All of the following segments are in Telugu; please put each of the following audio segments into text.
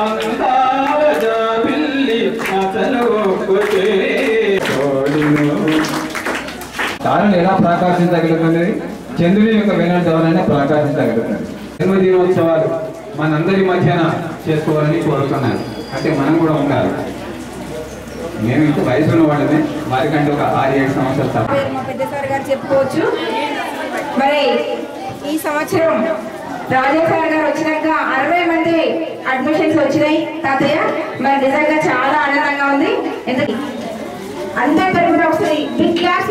అందాల జాబిల్లి అతను ఒక్కటే తోడును. తారలు ఎలా ప్రకాశించగలుగుతుంది చంద్రుని యొక్క వెనక ఎవరైనా ప్రకాశించగలుగుతుంది జన్మదినోత్సవాలు మనందరి మధ్యన చేసుకోవాలని కోరుతున్నాను అంటే మనం కూడా ఉండాలి మేము ఇంత వయసులో వాళ్ళమే వారికంటే ఒక ఆరు ఏడు సంవత్సరాలు తప్ప పేరు మా పెద్ద సార్ గారు చెప్పుకోవచ్చు మరి ఈ సంవత్సరం రాజా సార్ గారు వచ్చినాక అరవై మంది అడ్మిషన్స్ వచ్చినాయి తాతయ్య మరి నిజంగా చాలా ఆనందంగా ఉంది ఎందుకు అందరి తరపున ఒకసారి బిగ్ క్లాస్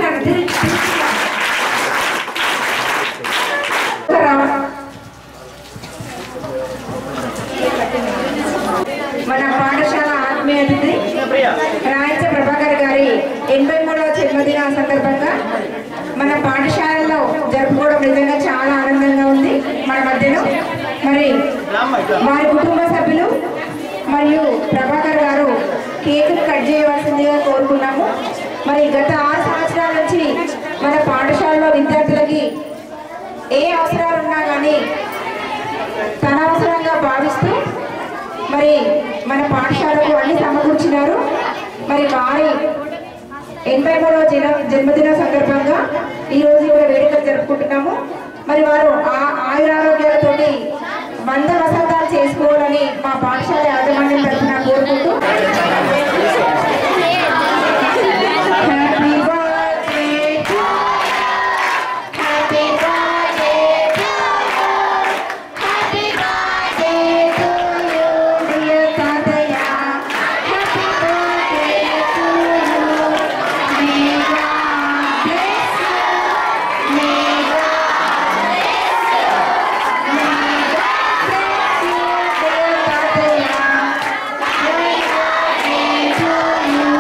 మన పాఠశాల ఆత్మీయ అతిథి రాయచ ప్రభాకర్ గారి ఎనభై మూడవ జన్మదిన సందర్భంగా మన పాఠశాలలో జరుపుకోవడం నిజంగా చాలా ఆనందంగా ఉంది మన మధ్యలో మరి వారి కుటుంబ సభ్యులు మరియు ప్రభాకర్ గారు కేక్ కట్ చేయవలసిందిగా కోరుకున్నాము మరి గత ఆరు సంవత్సరాల నుంచి మన పాఠశాలలో విద్యార్థులకి ఏ అవసరాలు ఉన్నా కానీ తన అవసరంగా భావిస్తూ మరి మన పాఠశాలకు అన్ని సమకూర్చినారు మరి వారి ఎనభై మూడవ జన జన్మదిన సందర్భంగా ఈ రోజు ఇక్కడ వేడుకలు జరుపుకుంటున్నాము మరి వారు ఆ ఆయురారోగ్యాలతోటి వంద వసంతాలు చేసుకోవాలని మా పాఠశాల యాజమాన్యం తరఫున కోరుకుంటూ Happy birthday to Happy birthday to Happy birthday to you, dear Tataya. Happy birthday to you. May God bless you. May God bless you. May God bless you, dear Tataya. Happy birthday to you.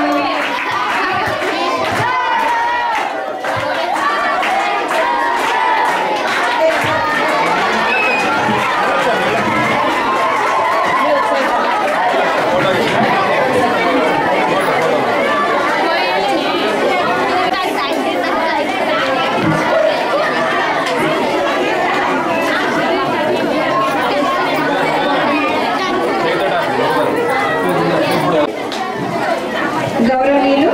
గౌరవనీయులు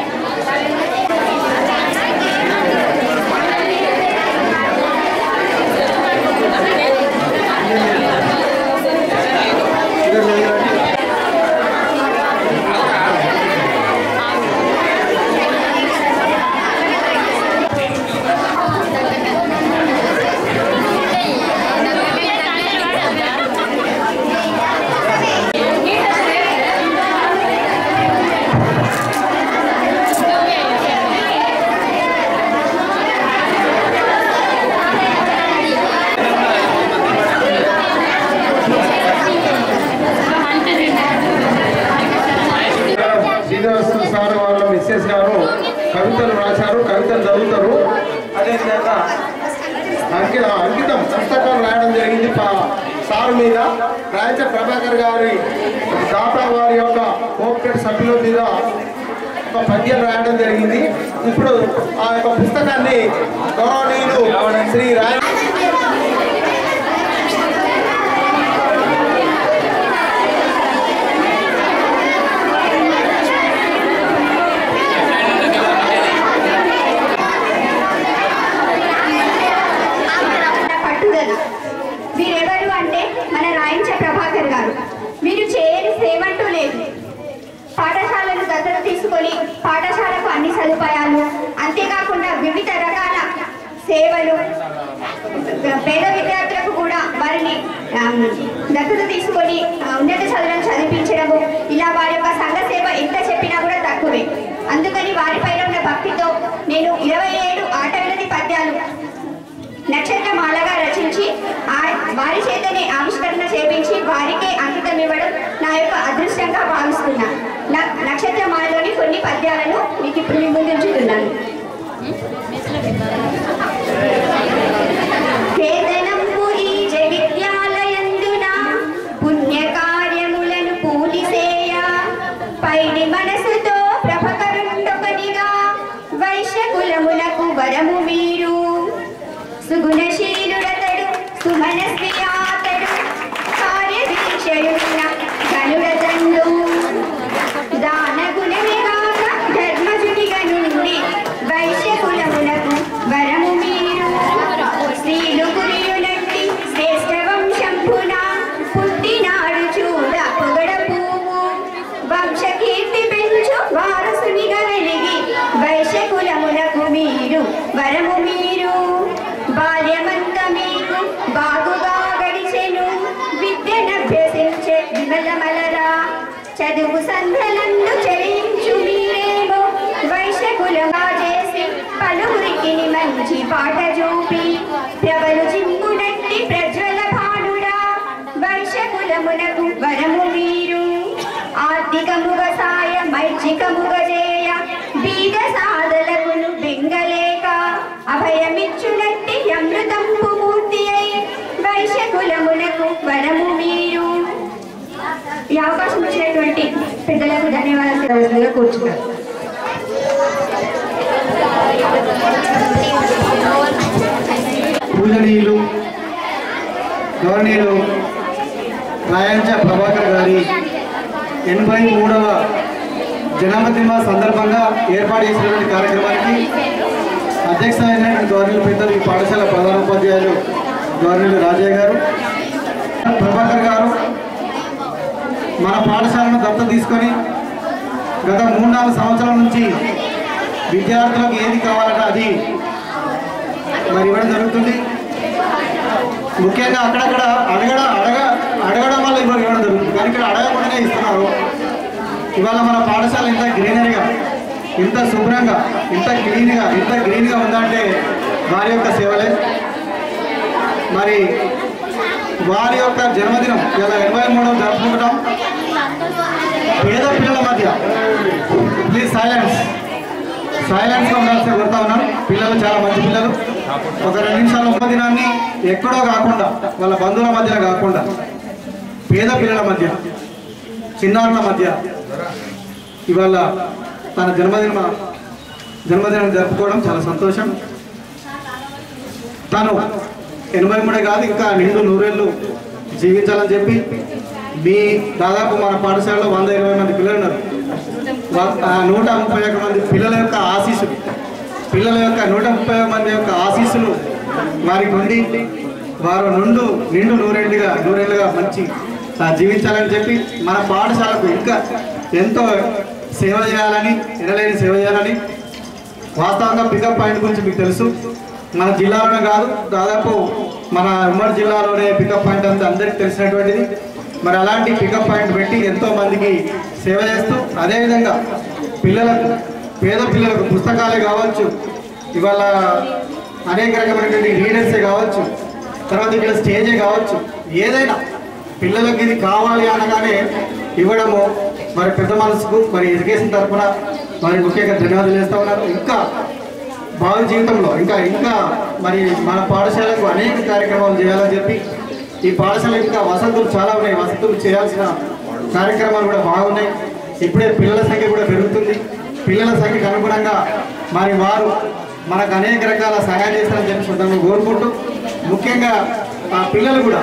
శ్రీనివాస సార్ వాళ్ళ మిస్సెస్ గారు కవితలు రాశారు కవితలు చదువుతారు అదేవిధంగా అంకి అంకితం పుస్తకాలు రాయడం జరిగింది పా- సార్ మీద రాయచ ప్రభాకర్ గారి దాతా వారి యొక్క కోఆపరేట్ సభ్యుల మీద ఒక పద్యం రాయడం జరిగింది ఇప్పుడు ఆ యొక్క పుస్తకాన్ని గౌరవనీయులు శ్రీ రాయ పట్టుదల మీరెవరు అంటే మన రాయించ ప్రభాకర్ గారు మీరు చేయని సేవంటూ లేదు పాఠశాలను దత్తత తీసుకొని పాఠశాలకు అన్ని సదుపాయాలు అంతేకాకుండా వివిధ రకాల సేవలు పేద విద్యార్థులకు కూడా వారిని ఆ, దత్తత తీసుకొని ఆ, ఉన్నత చదువులను చదివించడము ఇలా వారి యొక్క సంఘ సేవ ఎంత చెప్పినా కూడా తక్కువే అందుకని వారిపైన ఉన్న భక్తితో నేను ఇరవై ఏడు ఆట వినతి పద్యాలు నక్షత్రమాలగా రచించి ఆ- వారి చేతనే ఆవిష్కరణ చేపించి వారికే అంకితం ఇవ్వడం నా యొక్క అదృష్టంగా భావిస్తున్నా నా నక్షత్రమాలలోని కొన్ని పద్యాలను మీకు ఇప్పుడు మీ ముందు ఉంచుతున్నాను వేదనంబు ఈ జగిత్యాలయందున పుణ్య కార్యములను పూలిసేయ పైడి మనసుతో ప్రభకరుండొకనిగా వైశ్య కులములకు వరము మీరు సుగుణశీలుడతడు సుమనస్వి అతడు కార్యదీక్షయున్న చదువు సంధ్యలందు చెలించు మీరేమో వైశ్యకులగా చేసి పలువురికి మంచి పాట చూపి ప్రబలు జింపునట్టి ప్రజ్వల భానుడా వైశ్యకులమునకు వరము మీరు ఆర్థికముగ సాయ మైచికముగ చేయ బీద సాధలకును బెంగలేక అభయమిచ్చునట్టి అమృతంపు మూర్తి అయి వైశ్యకులమునకు వరము మీరు ఈ అవకాశం ఇచ్చినటువంటి పెద్దలకు ధన్యవాదాలు రావాల్సిందిగా కూర్చున్నారు పూజనీయులు గవర్నీయులు రాయంచ ప్రభాకర్ గారి ఎనభై మూడవ జన్మదిన సందర్భంగా ఏర్పాటు చేసినటువంటి కార్యక్రమానికి అధ్యక్షమైనటువంటి గవర్నీయులు పెద్దలు ఈ పాఠశాల ప్రధానోపాధ్యాయులు గవర్నీయులు రాజయ్య గారు ప్రభాకర్ గారు మన పాఠశాలను దత్త తీసుకొని గత మూడు నాలుగు సంవత్సరాల నుంచి విద్యార్థులకు ఏది కావాలంటే అది మరి ఇవ్వడం జరుగుతుంది ముఖ్యంగా అక్కడక్కడ అడగడ అడగ అడగడం వల్ల ఇవ్వడం ఇవ్వడం జరుగుతుంది కానీ ఇక్కడ అడగకుండానే ఇస్తున్నారు ఇవాళ మన పాఠశాల ఇంత గ్రీనరీగా ఇంత శుభ్రంగా ఇంత క్లీన్గా ఇంత గ్రీన్గా ఉందంటే వారి యొక్క సేవలే మరి వారి యొక్క జన్మదినం ఇలా ఎనభై మూడవ జరుపుకుంటాం పేద పిల్లల మధ్య ప్లీజ్ సైలెన్స్ సైలెన్స్ గా ఉండాల్సిన కోరుతా ఉన్నాను పిల్లలు చాలా మంచి పిల్లలు ఒక రెండు నిమిషాల ఉప దినాన్ని ఎక్కడో కాకుండా వాళ్ళ బంధువుల మధ్య కాకుండా పేద పిల్లల మధ్య చిన్నారుల మధ్య ఇవాళ తన జన్మదిన జన్మదినం జరుపుకోవడం చాలా సంతోషం తను ఎనభై మూడే కాదు ఇంకా నిండు నూరేళ్ళు జీవించాలని చెప్పి మీ దాదాపు మన పాఠశాలలో వంద ఇరవై మంది పిల్లలు ఉన్నారు వ- ఆ నూట ముప్పై ఒక్క మంది పిల్లల యొక్క ఆశీస్సులు పిల్లల యొక్క నూట ముప్పై ఒక్క మంది యొక్క ఆశీస్సులు వారికి ఉండి వారు నుండు నిండు నూరేళ్ళుగా నూరేళ్ళుగా మంచి ఆ, జీవించాలని చెప్పి మన పాఠశాలకు ఇంకా ఎంతో సేవ చేయాలని ఎనలేని సేవ చేయాలని వాస్తవంగా పికప్ పాయింట్ గురించి మీకు తెలుసు మన జిల్లాలోనే కాదు దాదాపు మన ఉమ్మడి జిల్లాలోనే పికప్ పాయింట్ అంతా అందరికీ తెలిసినటువంటిది మరి అలాంటి పికప్ పాయింట్ పెట్టి ఎంతో మందికి సేవ చేస్తూ అదేవిధంగా పిల్లలకు పేద పిల్లలకు పుస్తకాలే కావచ్చు ఇవాళ అనేక రకమైనటువంటి రీడర్సే కావచ్చు తర్వాత ఇక్కడ స్టేజే కావచ్చు ఏదైనా పిల్లలకి ఇది కావాలి అనగానే ఇవ్వడము మరి పెద్ద మనసుకు మరి ఎడ్యుకేషన్ తరఫున మరి ముఖ్యంగా ధన్యవాదాలు చేస్తా ఉన్నారు ఇంకా భావి జీవితంలో ఇంకా ఇంకా మరి మన పాఠశాలకు అనేక కార్యక్రమాలు చేయాలని చెప్పి ఈ పాఠశాల ఇంకా వసతులు చాలా ఉన్నాయి వసతులు చేయాల్సిన కార్యక్రమాలు కూడా బాగున్నాయి ఇప్పుడే పిల్లల సంఖ్య కూడా పెరుగుతుంది పిల్లల సంఖ్యకు అనుగుణంగా మరి వారు మనకు అనేక రకాల సహాయం చేస్తారని చెప్పి శుద్ధంగా కోరుకుంటూ ముఖ్యంగా ఆ పిల్లలు కూడా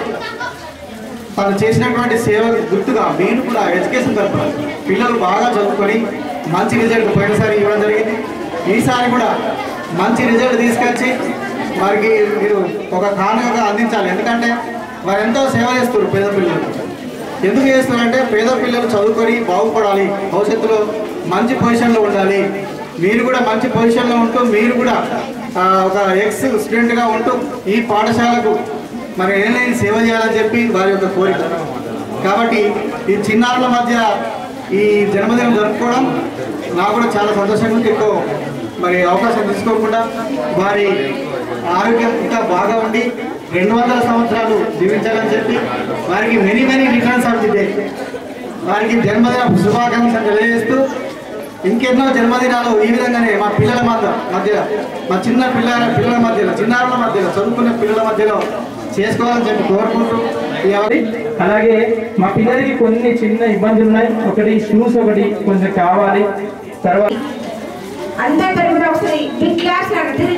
తను చేసినటువంటి సేవకు గుర్తుగా మీరు కూడా ఎడ్యుకేషన్ తరఫున పిల్లలు బాగా చదువుకొని మంచి రిజల్ట్ పోయినసారి ఇవ్వడం జరిగింది ఈసారి కూడా మంచి రిజల్ట్ తీసుకొచ్చి వారికి మీరు ఒక కానుకగా అందించాలి ఎందుకంటే వారు ఎంతో సేవ చేస్తారు పేద పిల్లలు ఎందుకు చేస్తున్నారంటే పేద పిల్లలు చదువుకొని బాగుపడాలి భవిష్యత్తులో మంచి పొజిషన్లో ఉండాలి మీరు కూడా మంచి పొజిషన్లో ఉంటూ మీరు కూడా ఆ, ఒక ఎక్స్ స్టూడెంట్గా ఉంటూ ఈ పాఠశాలకు మరి ఏదైనా సేవ చేయాలని చెప్పి వారి యొక్క కోరిక కాబట్టి ఈ చిన్నారుల మధ్య ఈ జన్మదినం జరుపుకోవడం నాకు కూడా చాలా సంతోషంగా ఉంది ఎక్కువ మరి అవకాశం తీసుకోకుండా వారి ఆరోగ్యం ఇంకా బాగా ఉండి రెండు వందల సంవత్సరాలు జీవించాలని చెప్పి వారికి many many returns of the day వారికి జన్మదిన శుభాకాంక్షలు తెలియజేస్తూ ఇంకెన్నో జన్మదినాలు ఈ విధంగానే మా పిల్లల మధ్య మధ్య మా చిన్న పిల్లల పిల్లల మధ్యలో చిన్నారుల మధ్యలో చదువుకునే పిల్లల మధ్యలో చేసుకోవాలని చెప్పి కోరుకుంటూ ఈ అవకాశం అలాగే మా పిల్లలకి కొన్ని చిన్న ఇబ్బందులు ఉన్నాయి ఒకటి షూస్ ఒకటి కొంచెం కావాలి తర్వాత అందరి తరపున ఒకసారి big class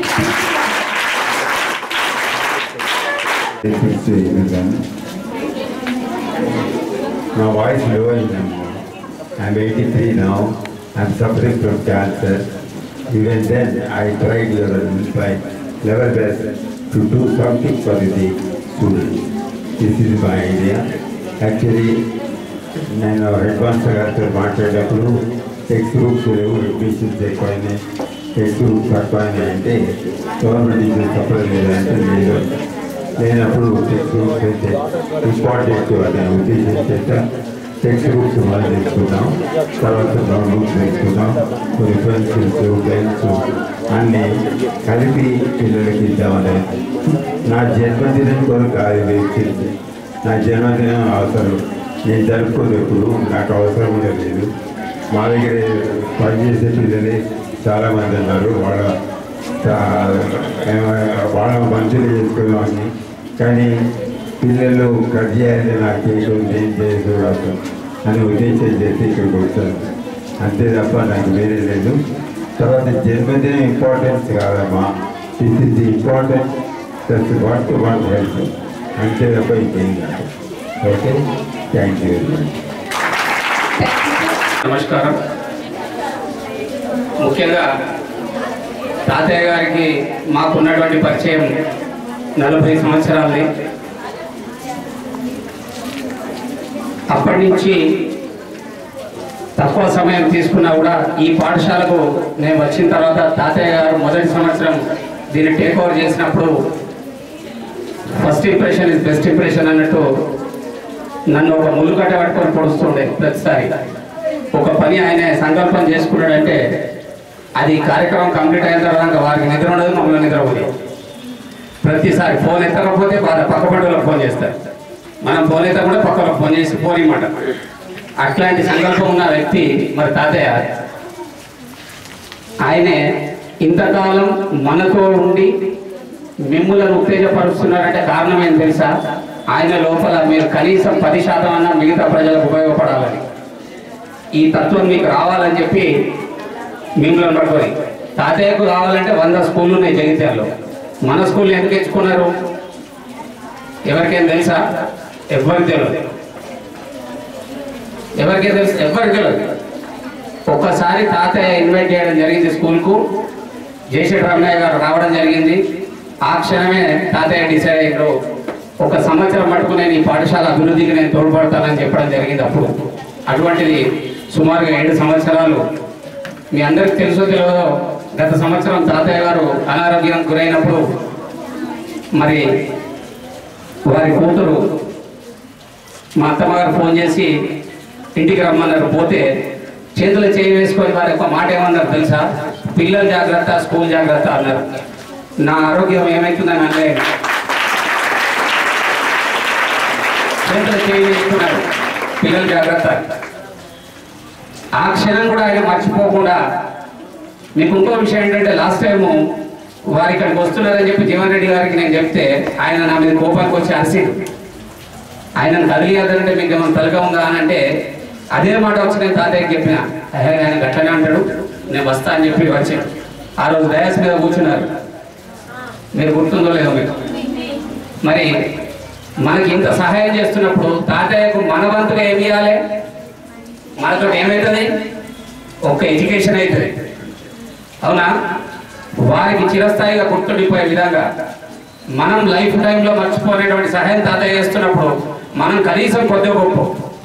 My voice lowering now. I'm 83 now. I'm suffering from cancer. Even then, I tried your my level best to do something for the students. This is my idea. Actually, నేను అడ్వాన్స్ గారితో మాట్లాడేటప్పుడు టెక్స్ట్ బుక్స్ లేవు అడ్మిషన్స్ ఎక్కువైనాయి టెక్స్ట్ బుక్స్ తక్కువైనాయి అంటే గవర్నమెంట్ నుంచి సప్లై లేదంటే లేదు లేనప్పుడు టెక్స్ట్ బుక్స్ అయితే ఇంపార్టెంట్ అనే ఉద్దేశం చేత టెక్స్ట్ బుక్స్ వాళ్ళు తీసుకున్నాం తర్వాత నోట్ బుక్స్ తీసుకున్నాం కొన్ని పెన్సిల్స్ పెన్స్ అన్నీ కలిపి పిల్లలకి ఇద్దామని నా జన్మదినం కొరకు అది వేసింది నా జన్మదినం అవసరం నేను జరుపుకునేప్పుడు నాకు అవసరం కూడా లేదు మా దగ్గర పనిచేసే పిల్లలే చాలామంది ఉన్నారు వాళ్ళ చా- వాళ్ళ మంచిగా చేసుకున్నామని కానీ పిల్లలు కట్ చేయాలి నా కేసు నేను చేసుకోవడం అని ఉద్దేశం చేసి ఇక్కడికి వచ్చాను అంతే తప్ప నాకు వేరే లేదు తర్వాత జన్మదినం ఇంపార్టెన్స్ కాదమ్మా this is the importance that's what what health అంతే తప్ప ఇంకేం కాదు okay thank you very much నమస్కారం ముఖ్యంగా తాతయ్య గారికి మాకున్నటువంటి పరిచయం నలభై సంవత్సరాలది అప్పటి నుంచి తక్కువ సమయం తీసుకున్నా కూడా ఈ పాఠశాలకు నేను వచ్చిన తర్వాత తాతయ్య గారు మొదటి సంవత్సరం దీన్ని టేక్ ఓవర్ చేసినప్పుడు first impression is best impression అన్నట్టు నన్ను ఒక ముళ్ళు కట్ట పట్టుకొని పొడుస్తుండే ప్రతిసారి ఒక పని ఆయన సంకల్పం చేసుకున్నాడంటే అది కార్యక్రమం కంప్లీట్ అయిన తర్వాత వారికి నిద్ర ఉండదు మమ్మల్ని నిద్ర ఉండదు ప్రతిసారి ఫోన్ ఎత్తకపోతే వాళ్ళ పక్క పండుగలకు ఫోన్ చేస్తారు మనం ఫోన్ ఎత్తకుండా పక్కలకు ఫోన్ చేసి ఫోన్ ఇవ్వమాట అట్లాంటి సంకల్పం ఉన్న వ్యక్తి మరి తాతయ్య ఆయనే ఇంతకాలం మనతో ఉండి మిమ్మల్ని ఉత్తేజపరుస్తున్నారంటే కారణం ఏం తెలుసా ఆయన లోపల మీరు కనీసం పది శాతం అన్న మిగతా ప్రజలకు ఉపయోగపడాలని ఈ తత్వం మీకు రావాలని చెప్పి మిమ్మల్ని పట్టుకొని తాతయ్యకు కావాలంటే వంద స్కూళ్ళు ఉన్నాయి జగిత్యాలలో మన స్కూల్ ఎందుకు ఎంచుకున్నారు ఎవరికైనా తెలుసా ఎవరికి తెలియదు ఎవరికైనా తెలుసు ఎవరికి తెలియదు ఒక్కసారి తాతయ్య ఇన్వైట్ చేయడం జరిగింది స్కూల్కు జయశెట్టి రమణయ్య గారు రావడం జరిగింది ఆ క్షణమే తాతయ్య డిసైడ్ అయ్యారు ఒక సంవత్సరం మటుకు నేను ఈ పాఠశాల అభివృద్ధికి నేను తోడ్పడతానని చెప్పడం జరిగింది అప్పుడు అటువంటిది సుమారుగా ఏడు సంవత్సరాలు మీ అందరికి తెలుసో తెలియదో గత సంవత్సరం తాతయ్య గారు అనారోగ్యం గురైనప్పుడు మరి వారి కూతురు మా అత్తమ్మగారు ఫోన్ చేసి ఇంటికి రమ్మన్నారు పోతే చేతులు చేయి వేసుకొని వారి ఒక మాట ఏమన్నారు తెలుసా పిల్లలు జాగ్రత్త స్కూల్ జాగ్రత్త అన్నారు నా ఆరోగ్యం ఏమవుతుందని అంటే చేతులు చేయి వేసుకున్నారు పిల్లలు జాగ్రత్త ఆ క్షణం కూడా ఆయన మర్చిపోకుండా మీకు ఇంకో విషయం ఏంటంటే లాస్ట్ టైము వారు ఇక్కడికి వస్తున్నారని చెప్పి జీవన్ రెడ్డి గారికి నేను చెప్తే ఆయన నా మీద కోపానికి వచ్చి అరిసిండు ఆయనను కదిలియాదంటే మీకు ఏమైనా తలక ఉందా అని అంటే అదే మాట వచ్చి నేను తాతయ్యకి చెప్పిన "అహే, ఆయన గట్లనే అంటాడు నేను వస్తా అని చెప్పి వచ్చి ఆ రోజు డయాస్ మీద కూర్చున్నారు మీరు గుర్తుందో లేదో మీకు మరి మనకి ఇంత సహాయం చేస్తున్నప్పుడు తాతయ్యకు మన వంతుగా ఏమి ఇవ్వాలి మనతో ఏమవుతుంది ఒక ఎడ్యుకేషన్ అవుతుంది అవునా వారికి చిరస్థాయిగా గుర్తుండిపోయే విధంగా మనం లైఫ్ టైంలో మర్చిపోలేటువంటి సహాయం తాతయ్య చేస్తున్నప్పుడు మనం కనీసం కొద్ది గొప్ప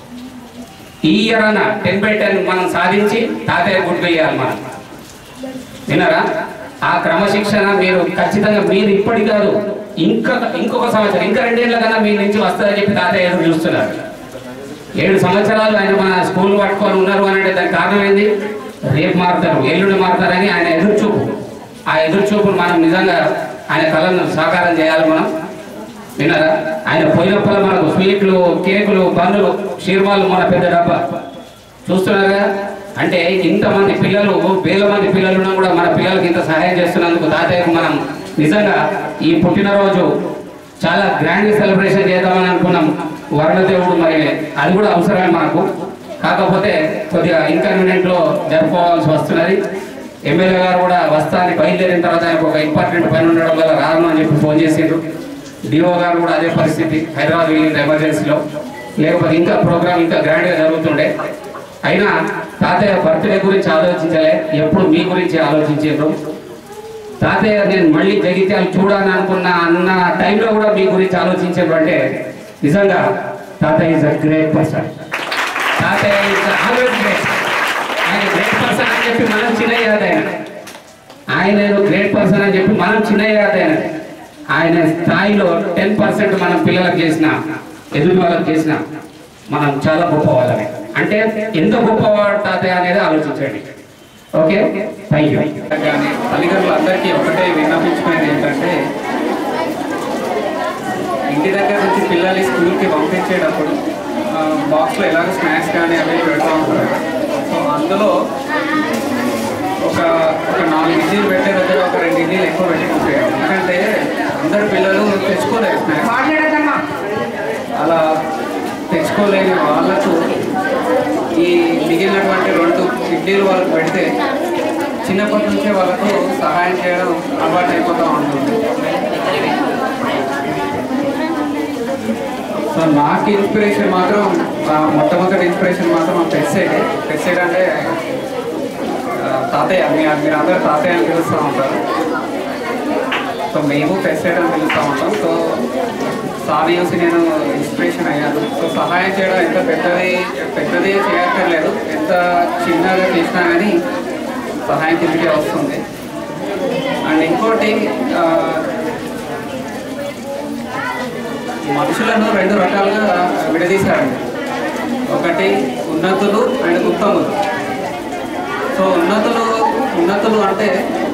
ఈ ఇయర్ అన్న టెన్ బై టెన్ మనం సాధించి తాతయ్య గుర్తు వేయాలి మనం విన్నారా ఆ క్రమశిక్షణ మీరు ఖచ్చితంగా మీరు ఇప్పటి కాదు ఇంకా ఇంకొక సంవత్సరం ఇంకా రెండేళ్ల కన్నా మీ నుంచి వస్తుందని చెప్పి తాతయ్య ఎదురు చూస్తున్నారు ఏడు సంవత్సరాలు ఆయన మన స్కూల్ పట్టుకొని ఉన్నారు అని అంటే దానికి కారణం ఏంది రేపు మారుతారు ఎల్లుండి మారుతారని ఆయన ఎదురు చూపు ఆ ఎదురు చూపును మనం నిజంగా ఆయన కళను సాకారం చేయాలి మనం విన్నారా ఆయన పోయినప్పుడు మనకు స్వీట్లు కేకులు బన్నులు షీర్వాలు మన పెద్ద డబ్బా చూస్తున్నారుగా అంటే ఇంతమంది పిల్లలు వేల మంది పిల్లలు ఉన్నా కూడా మన పిల్లలకి ఇంత సహాయం చేస్తున్నందుకు తాతయ్యకు మనం నిజంగా ఈ పుట్టినరోజు చాలా గ్రాండ్ సెలబ్రేషన్ చేద్దామని అనుకున్నాం వరుణదేవుడు మరి అది కూడా అవసరమే మనకు కాకపోతే కొద్దిగా ఇన్కన్వీనియంట్ లో జరుపుకోవాల్సి వస్తున్నది ఎమ్మెల్యే గారు కూడా వస్తాని బయలుదేరిన తర్వాత ఆయనకు ఒక ఇంపార్టెంట్ పని ఉండడం వల్ల రాను అని చెప్పి ఫోన్ చేసిండ్రు డిఓ గారు కూడా అదే పరిస్థితి హైదరాబాద్ వెళ్ళింది ఎమర్జెన్సీలో లేకపోతే ఇంకా ప్రోగ్రామ్ ఇంకా గ్రాండ్ గా జరుగుతుండే అయినా తాతయ్య బర్త్డే గురించి ఆలోచించలే ఎప్పుడు మీ గురించి ఆలోచించారు తాతయ్య నేను మళ్ళీ జగిత్యాలు చూడాలని అనుకున్న అన్న టైంలో కూడా మీ గురించి ఆలోచించారు అంటే నిజంగా తాతయ్య ఇస్ అ గ్రేట్ పర్సన్ తాతయ్య ఇస్ ఆల్వేస్ గ్రేట్ ఆయన గ్రేట్ పర్సన్ అని చెప్పి మనం చిన్నయ్య ఆయన ఆయన గ్రేట్ పర్సన్ అని చెప్పి మనం చిన్నయ్య ఆయన ఆయన స్థాయిలో టెన్ పర్సెంట్ మనం పిల్లలకు చేసిన ఎదుటి వాళ్ళకి చేసిన మనం చాలా గొప్పవాళ్ళమే అంటే ఎంత గొప్పవాడు తాతయ్య అనేది ఆలోచించండి ఓకే థ్యాంక్ యూ కానీ తల్లిదండ్రులందరికీ ఒకటే విన్నపించుకునేది ఏంటంటే ఇంటి దగ్గర నుంచి పిల్లల్ని స్కూల్కి పంపించేటప్పుడు ఆ, బాక్స్లో ఎలాగో స్నాక్స్ కానీ అవి పెడతా ఉంటారు సో అందులో ఒక ఒక నాలుగు ఇడ్లీలు పెట్టే దగ్గర ఒక రెండు ఇడ్లీలు ఎక్కువ పెట్టుకుంటే ఎందుకంటే అందరు పిల్లలు తెచ్చుకోలేరు స్నాక్స్ మాట్లాడదమ్మా అలా తెచ్చుకోలేని వాళ్ళకు ఈ మిగిలినటువంటి రెండు ఇడ్లీలు వాళ్ళకు పెడితే చిన్నప్పటి నుంచే వాళ్ళకు సహాయం చేయడం అలవాటు అయిపోతూ ఉంటుంది సో నాకు ఇన్స్పిరేషన్ మాత్రం ఆ మొట్టమొదటి ఇన్స్పిరేషన్ మాత్రం మా పెస్సైడ్ పెస్సైడ్ అంటే ఆ, తాతయ్య మీ మీరు అందరూ తాతయ్య అని పిలుస్తూ ఉంటారు సో మేము పెస్సైడ్ అని పిలుస్తూ ఉంటాం సో సారీ చూసి నేను ఇన్స్పిరేషన్ అయ్యాను సో సహాయం చేయడం ఎంత పెద్దది పెద్దది చేయక్కర్లేదు ఎంత చిన్నగా చేసినా కానీ సహాయం కిందకే వస్తుంది అండ్ ఇంకోటి ఆ, మనుషులను రెండు రకాలుగా విడదీశారండి ఒకటి ఉన్నతులు అండ్ ఉత్తములు సో ఉన్నతులు ఉన్నతులు అంటే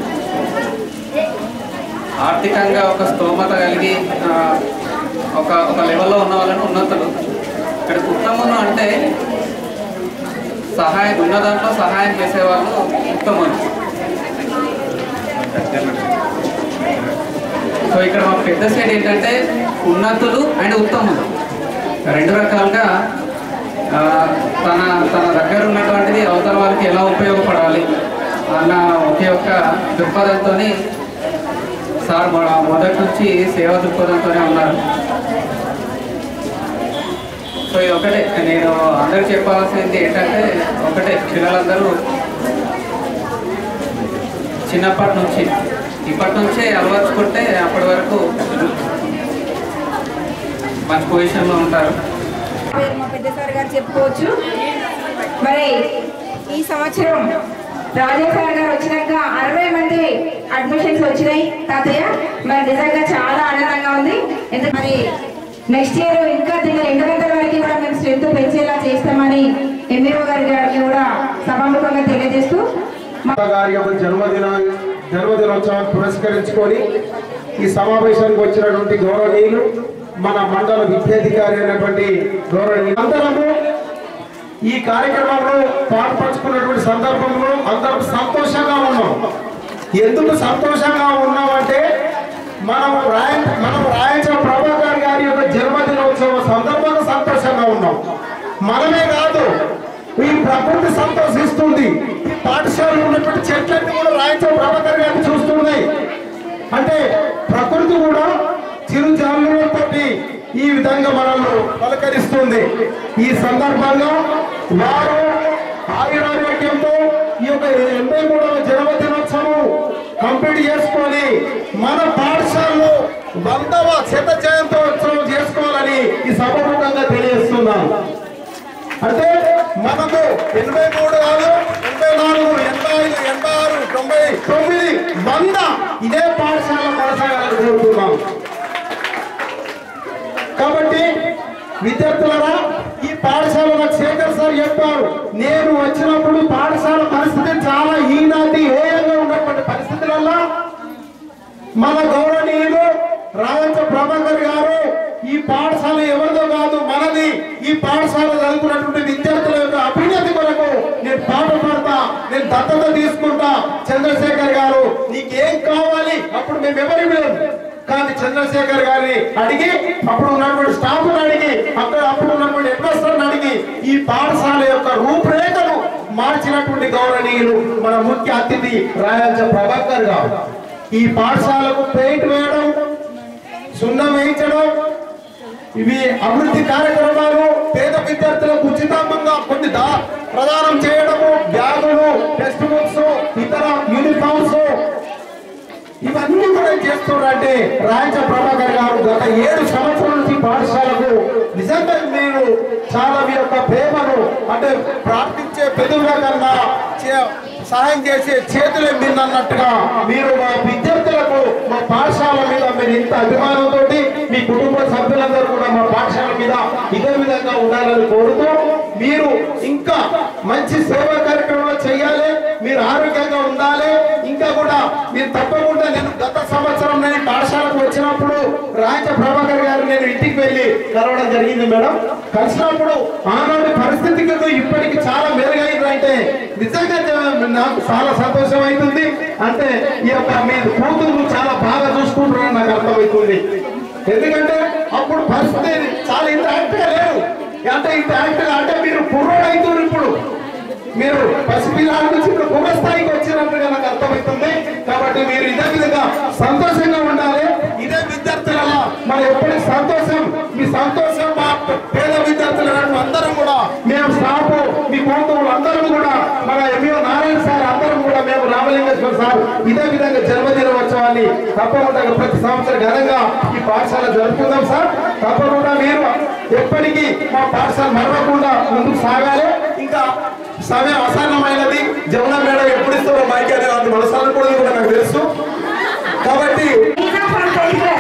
ఆర్థికంగా ఒక స్తోమత కలిగి ఆ, ఒక ఒక లెవెల్లో ఉన్న వాళ్ళని ఉన్నతులు ఇక్కడ ఉత్తములు అంటే సహాయం ఉన్న దాంట్లో సహాయం చేసేవాళ్ళు ఉత్తములు సో ఇక్కడ మా పెద్ద సైడ్ ఏంటంటే ఉన్నతులు అండ్ ఉత్తములు రెండు రకాలుగా ఆ, తన తన దగ్గర ఉన్నటువంటిది అవతల వారికి ఎలా ఉపయోగపడాలి అన్న ఒకే ఒక్క దృక్పథంతో సార్ మొ- మొదటి నుంచి సేవా దృక్పథంతోనే ఉన్నారు సో ఇది ఒకటే నేను అందరికి చెప్పాల్సింది ఏంటంటే ఒకటే పిల్లలందరూ చిన్నప్పటి నుంచి ఇప్పటి నుంచే అలవర్చుకుంటే అప్పటి వరకు మంచి పొజిషన్లో ఉంటారు పేరు మా పెద్ద సార్ గారు చెప్పుకోవచ్చు మరి ఈ సంవత్సరం రాజేష్ సార్ గారు వచ్చినాక అరవై మంది అడ్మిషన్స్ వచ్చినాయి తాతయ్య మరి నిజంగా చాలా ఆనందంగా ఉంది ఎందుకు మరి నెక్స్ట్ ఇయర్ ఇంకా దీన్ని రెండు వందల వరకు కూడా మేము స్ట్రెంత్ పెంచేలా చేస్తామని ఎంఈఓ గారి గారికి కూడా సభాముఖంగా తెలియజేస్తూ మా గారి యొక్క జన్మదిన జన్మదినోత్సవాన్ని పురస్కరించుకొని ఈ సమావేశానికి వచ్చినటువంటి గౌరవనీయులు మన మండల విద్యాధికారి అయినటువంటి గౌరవనీయులు అందరము ఈ కార్యక్రమంలో పాల్పంచుకున్నటువంటి సందర్భంలో అందరం సంతోషంగా ఉన్నాం ఎందుకు సంతోషంగా ఉన్నామంటే మనం రాయ మనం రాయించిన ప్రభాకర్ గారి యొక్క జన్మదినోత్సవ సందర్భంగా సంతోషంగా ఉన్నాం మనమే కాదు ఈ ప్రకృతి సంతోషిస్తుంది ఈ పాఠశాలలో ఉన్నటువంటి చెట్లన్నీ కూడా రాయించిన ప్రభాకర్ గారిని చూస్తున్నాయి అంటే ప్రకృతి కూడా చిరుజాలులతో ఈ విధంగా మనల్ని పలకరిస్తుంది ఈ సందర్భంగా వారు ఆయురారోగ్యంతో ఈ యొక్క ఎనభై మూడవ జన్మదినోత్సవం కంప్లీట్ చేసుకొని మన పాఠశాలలో వందవ శత జయంతోత్సవం చేసుకోవాలని ఈ సభముఖంగా తెలియజేస్తున్నాం అంటే మనకు ఎనభై మూడు కాదు ఎనభై నాలుగు ఎనభై ఐదు ఎనభై ఆరు తొంభై తొమ్మిది వంద ఇదే పాఠశాల కొనసాగాలని కోరుతున్నాం కాబట్టి విద్యార్థులరా ఈ పాఠశాల నాకు శేఖర్ సార్ చెప్పారు నేను వచ్చినప్పుడు పాఠశాల పరిస్థితి చాలా ఈనాటి హేయంగా ఉన్నటువంటి పరిస్థితులలో మన గౌరవనీయులు రాజంచ ప్రభాకర్ గారు ఈ పాఠశాల ఎవరిదో కాదు మనది ఈ పాఠశాల చదువుకున్నటువంటి విద్యార్థుల యొక్క అభ్యున్నతి కొరకు నేను పాట పాడతా నేను దత్తత తీసుకుంటా చంద్రశేఖర్ గారు నీకేం కావాలి అప్పుడు మేము ఎవరి లేదు కానీ చంద్రశేఖర్ గారిని అడిగి అప్పుడు ఉన్నటువంటి స్టాఫ్ అడిగి అక్కడ అప్పుడు ఉన్నటువంటి హెడ్మాస్టర్ అడిగి ఈ పాఠశాల యొక్క రూపురేఖను మార్చినటువంటి గౌరవనీయులు మన ముఖ్య అతిథి రాయంచ ప్రభాకర్ గారు ఈ పాఠశాలకు పెయింట్ వేయడం సున్నం వేయించడం ఇవి అభివృద్ధి కార్యక్రమాలు పేద విద్యార్థులకు ఉచితంగా కొన్ని దా ప్రదానం చేయడము బ్యాగులు టెక్స్ట్ బుక్స్ ఇతర యూనిఫామ్స్ ఇవన్నీ కూడా చేస్తున్నారంటే రాజ ప్రభాకర్ గారు గత ఏడు సంవత్సరాల నుంచి పాఠశాలకు నిజంగా మీరు చాలా మీ యొక్క ప్రేమను అంటే ప్రార్థించే పెదవుల కన్నా చే- సహాయం చేసే చేతులే మీరు అన్నట్టుగా మీరు మా విద్యార్థులకు మా పాఠశాల మీద మీరు ఇంత అభిమానంతో మీ కుటుంబ సభ్యులందరూ కూడా మా పాఠశాల మీద ఇదే విధంగా ఉండాలని కోరుతూ మీరు ఇంకా మంచి సేవా కార్యక్రమాలు చేయాలి మీరు ఆరోగ్యంగా ఉండాలి ఇంకా కూడా మీరు తప్పకుండా నేను గత సంవత్సరం నేను పాఠశాలకు వచ్చినప్పుడు రాజ ప్రభాకర్ గారు నేను ఇంటికి వెళ్ళి కలవడం జరిగింది మేడం కలిసినప్పుడు ఆనాటి పరిస్థితికి ఇప్పటికి చాలా మెరుగైందంటే నిజంగా నాకు చాలా సంతోషం అవుతుంది అంటే ఈ యొక్క మీ కూతురు చాలా బాగా చూసుకుంటున్నారని నాకు అర్థమవుతుంది ఎందుకంటే అప్పుడు పరిస్థితి చాలా ఇంత యాక్ట్గా లేదు అంటే ఇంత యాక్ట్గా అంటే మీరు కుర్రోడు అవుతున్నారు ఇప్పుడు మీరు పసిపిల్లాల నుంచి ఇప్పుడు కుర్ర స్థాయికి వచ్చినట్టుగా నాకు అర్థమవుతుంది కాబట్టి మీరు ఇదే విధంగా సంతోషంగా ఉండాలి ఇదే విద్యార్థులలో మన ఎప్పటికీ సంతోషం మీ సంతోషం మా పేద విద్యార్థులు అందరం కూడా మేము స్టాఫ్ మీ కూతురు అందరం కూడా మన ఎంఈఓ నారాయణ సార్ అందరం కూడా మేము రామలింగేశ్వర సార్ ఇదే విధంగా జన్మదినోత్సవాన్ని తప్పకుండా ప్రతి సంవత్సరం ఘనంగా ఈ పాఠశాల జరుపుకుందాం సార్ తప్పకుండా మీరు ఎప్పటికీ మా పాఠశాల మరవకుండా ముందుకు సాగాలి ఇంకా సమయం అసన్నమైనది జమున మేడం ఎప్పుడు ఇస్తారో మైక్ అనేది అంత మనసాలను కూడా నాకు తెలుసు కాబట్టి Enough from Telika.